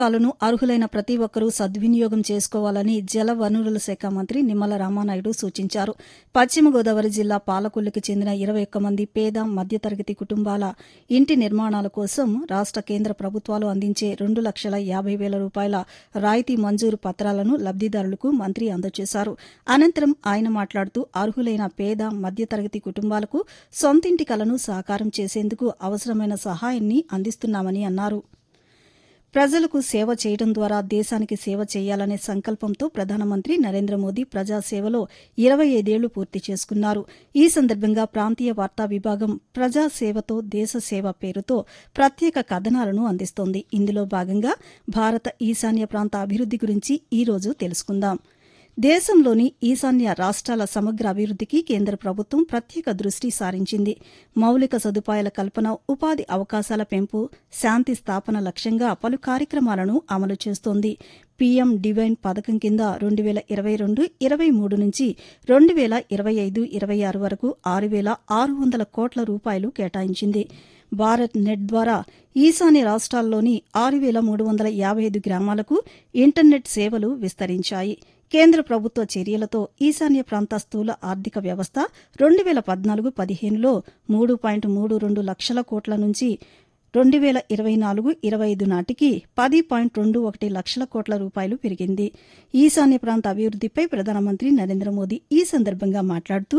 పథకాలను అర్హులైన ప్రతి ఒక్కరూ సద్వినియోగం చేసుకోవాలని జల వనరుల శాఖ మంత్రి నిమ్మల రామానాయుడు సూచించారు పశ్చిమ గోదావరి జిల్లా పాలకొల్లుకు చెందిన ఇరవై ఒక్క మంది పేద మధ్యతరగతి కుటుంబాల ఇంటి నిర్మాణాల కోసం రాష్ట కేంద్ర ప్రభుత్వాలు అందించే రెండు లక్షల యాబై వేల రూపాయల రాయితీ మంజూరు పత్రాలను లబ్దిదారులకు మంత్రి అందజేశారు అనంతరం ఆయన మాట్లాడుతూ అర్హులైన పేద మధ్యతరగతి కుటుంబాలకు సొంతింటి కలను సాకారం చేసేందుకు అవసరమైన సహాయాన్ని అందిస్తున్నామని అన్నారు ప్రజలకు సేవ చేయడం ద్వారా దేశానికి సేవ చేయాలనే సంకల్పంతో ప్రధానమంత్రి నరేంద్ర మోదీ ప్రజాసేవలో ఇరవై ఐదేళ్లు పూర్తి చేసుకున్నారు ఈ సందర్భంగా ప్రాంతీయ వార్తా విభాగం ప్రజాసేవతో దేశ సేవ పేరుతో ప్రత్యేక కథనాలను అందిస్తోంది ఇందులో భాగంగా భారత ఈశాన్య ప్రాంత అభివృద్ది గురించి ఈ రోజు తెలుసుకుందాం దేశంలోని ఈశాన్య రాష్ట్రాల సమగ్ర అభివృద్దికి కేంద్ర ప్రభుత్వం ప్రత్యేక దృష్టి సారించింది మౌలిక సదుపాయాల కల్పన ఉపాధి అవకాశాల పెంపు శాంతి స్థాపన లక్ష్యంగా పలు కార్యక్రమాలను అమలు చేస్తోంది పీఎం డివైన్ పథకం కింద రెండు వేల ఇరవై రెండు ఇరవై మూడు నుంచి రెండు వేల ఇరవై ఐదు ఇరవై ఆరు వరకు ఆరు వేల ఆరు వందల కోట్ల రూపాయలు కేటాయించింది భారత్ నెట్ ద్వారా ఈశాన్య రాష్ట్రాల్లోని ఆరు వేల మూడు వందల యాభై ఐదు గ్రామాలకు ఇంటర్నెట్ సేవలు విస్తరించాయి కేంద్ర ప్రభుత్వ చర్యలతో ఈశాన్య ప్రాంత స్థూల ఆర్థిక వ్యవస్థ రెండు వేల పద్నాలుగు పదిహేనులో మూడు పాయింట్ మూడు రెండు లక్షల కోట్ల నుంచి రెండు వేల ఇరవై నాలుగు ఇరవై ఐదు నాటికి పది పాయింట్ రెండు ఒకటి లక్షల కోట్ల రూపాయలు పెరిగింది ఈశాన్య ప్రాంత అభివృద్దిపై ప్రధానమంత్రి నరేంద్ర మోదీ ఈ సందర్భంగా మాట్లాడుతూ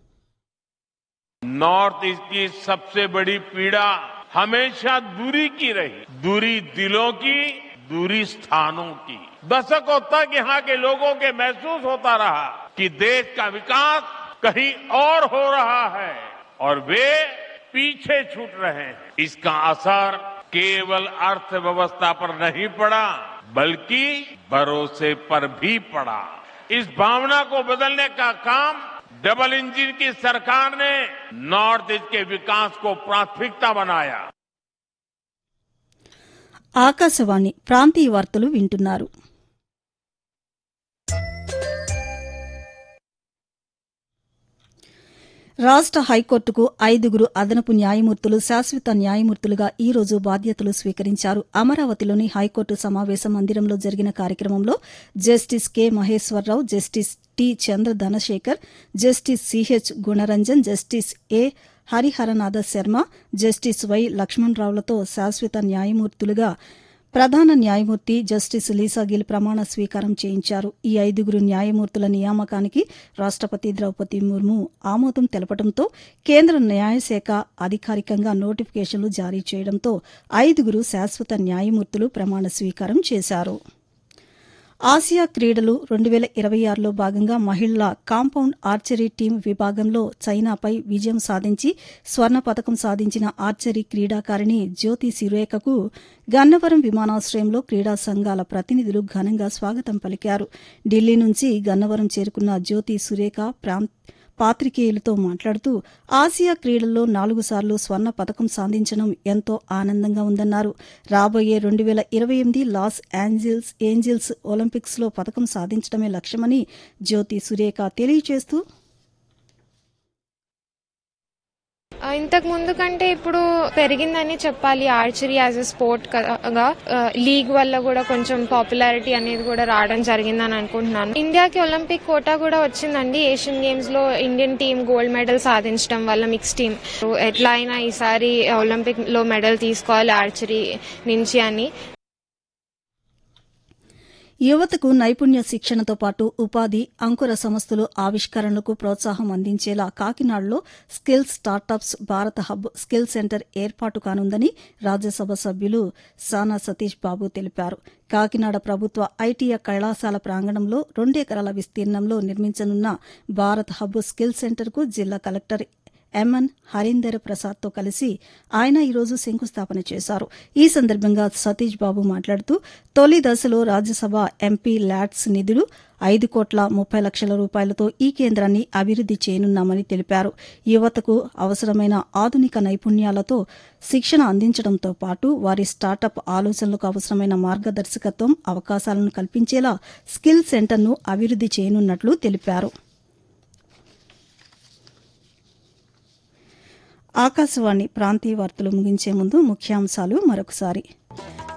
नॉर्थ ईस्ट की सबसे बड़ी पीड़ा हमेशा दूरी की रही दूरी दिलों की दूरी स्थानों की दशकों तक यहाँ के लोगों के महसूस होता रहा कि देश का विकास कहीं और हो रहा है और वे पीछे छूट रहे हैं इसका असर केवल अर्थव्यवस्था पर नहीं पड़ा बल्कि भरोसे पर भी पड़ा इस भावना को बदलने का काम डबल इंजन की सरकार ने नॉर्थ ईस्ट के विकास को प्राथमिकता बनाया ఆకాశవాణి ప్రాంతీయ వార్తలు వింటున్నారు రాష్ట హైకోర్టుకు ఐదుగురు అదనపు న్యాయమూర్తులు శాశ్వత న్యాయమూర్తులుగా ఈ రోజు బాధ్యతలు స్వీకరించారు అమరావతిలోని హైకోర్టు సమావేశ మందిరంలో జరిగిన కార్యక్రమంలో justice K Maheswararao justice T Chandra Dhanasekhar justice CH Gunaranjan justice A Hariharanatha Sharma justice Y లక్ష్మణరావులతో శాశ్వత న్యాయమూర్తులుగా ప్రధాన న్యాయమూర్తి జస్టిస్ లీసాగిల్ ప్రమాణ స్వీకారం చేయించారు ఈ ఐదుగురు న్యాయమూర్తుల నియామకానికి రాష్టపతి ద్రౌపది ముర్ము ఆమోదం తెలపడంతో కేంద్ర న్యాయశాఖ అధికారికంగా నోటిఫికేషన్లు జారీ చేయడంతో ఐదుగురు శాశ్వత న్యాయమూర్తులు ప్రమాణ స్వీకారం చేశారు ఆసియా క్రీడలు రెండు వేల ఇరవై ఆరులో భాగంగా మహిళల కాంపౌండ్ ఆర్చరీ టీం విభాగంలో చైనాపై విజయం సాధించి స్వర్ణ పథకం సాధించిన ఆర్చరీ క్రీడాకారిణి జ్యోతి సిరేఖకు గన్నవరం విమానాశ్రయంలో క్రీడా సంఘాల ప్రతినిధులు ఘనంగా స్వాగతం పలికారు ఢిల్లీ నుంచి గన్నవరం చేరుకున్న జ్యోతి సురేఖ ప్రాంత పాతికేయులతో మాట్లాడుతూ ఆసియా క్రీడల్లో నాలుగు సార్లు స్వర్ణ పథకం సాధించడం ఎంతో ఆనందంగా ఉందన్నారు రాబోయే రెండు వేల ఇరవై ఎనిమిది లాస్ ఏంజిల్స్ ఏంజిల్స్ ఒలింపిక్స్లో పథకం సాధించడమే లక్ష్యమని జ్యోతి సురేఖ తెలియజేస్తూ ఇంతకు ముందు కంటే ఇప్పుడు పెరిగిందని చెప్పాలి ఆర్చరీ యాజ్ ఎ స్పోర్ట్ గా లీగ్ వల్ల కూడా కొంచెం పాపులారిటీ అనేది కూడా రావడం జరిగిందని అనుకుంటున్నాను ఇండియాకి ఒలింపిక్ కోటా కూడా వచ్చిందండి ఏషియన్ గేమ్స్ లో ఇండియన్ టీం గోల్డ్ మెడల్ సాధించడం వల్ల మిక్స్ టీం ఎట్లా అయినా ఈసారి ఒలింపిక్ లో మెడల్ తీసుకోవాలి ఆర్చరీ నుంచి అని యువతకు నైపుణ్య శిక్షణతో పాటు ఉపాధి అంకుర సంస్థలు ఆవిష్కరణలకు ప్రోత్సాహం అందించేలా కాకినాడలో skill startups Bharat hub skill centre ఏర్పాటు కానుందని రాజ్యసభ సభ్యులు సానా సతీష్ బాబు తెలిపారు కాకినాడ ప్రభుత్వ ఐటీఐ కళాశాల ప్రాంగణంలో రెండెకరాల విస్తీర్ణంలో నిర్మించనున్న భారత్ హబ్ స్కిల్ సెంటర్కు జిల్లా కలెక్టర్ ఎంఎన్ హరీందర్ ప్రసాద్తో కలిసి ఆయన ఈరోజు శంకుస్థాపన చేశారు ఈ సందర్భంగా సతీష్ బాబు మాట్లాడుతూ తొలి దశలో రాజ్యసభ ఎంపీ ల్యాట్స్ నిధులు ఐదు కోట్ల ముప్పై లక్షల రూపాయలతో ఈ కేంద్రాన్ని అభివృద్ది చేయనున్నామని తెలిపారు యువతకు అవసరమైన ఆధునిక నైపుణ్యాలతో శిక్షణ అందించడంతో పాటు వారి స్టార్టప్ ఆలోచనలకు అవసరమైన మార్గదర్శకత్వం అవకాశాలను కల్పించేలా స్కిల్ సెంటర్ను అభివృద్ది చేయనున్నట్లు తెలిపారు ఆకాశవాణి ప్రాంతీయ వార్తలు ముగించే ముందు ముఖ్యాంశాలు మరొకసారి